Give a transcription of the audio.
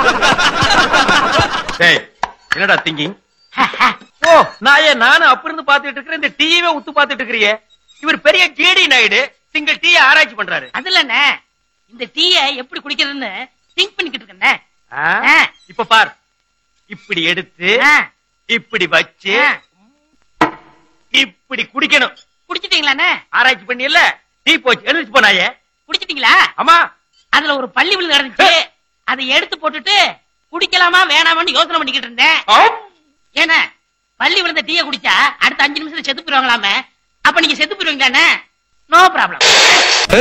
டேய் என்னடா திங்கிங் ஓ நாயே நானும் அப்ப இருந்து பாத்துட்டு இருக்கிறேன் இந்த டீயவே உத்து பாத்துட்டு இருக்கிறியே இவர் பெரிய கேடி நாயுடு சிங்கிள் டீ ஆராய்ச்சி பண்றாரு அது இல்லண்ணே இந்த டீய எப்படி குடிக்கிறதுன்னு திங்க் பண்ணிக்கிட்டு இருக்கேண்ணே ஆ? ஆ. இப்ப பார் இப்படி எடுத்து ஆ, இப்படி வச்சு ஆ. இப்படி குடிக்கணும் குடிச்சிட்டீங்களாண்ணே ஆராய்ச்சி பண்ணியல்ல டீ போச்சு எழுதிச்சு போனாயே குடிச்சிட்டீங்களா ஆமா அதுல ஒரு பள்ளி விழுந்து கிடந்துச்சு அதை எடுத்து போட்டுட்டு குடிக்கலாமா வேணாமான்னு யோசனை பண்ணிக்கிட்டு இருந்தேன் ஆம். ஏன்னா பள்ளி விழுந்த டீய குடிச்சா அடுத்த அஞ்சு நிமிஷத்துல செத்து போயிருவாங்களாமே அப்ப நீங்க செத்து போயிருவீங்களாண்ணே நோ ப்ராப்ளம்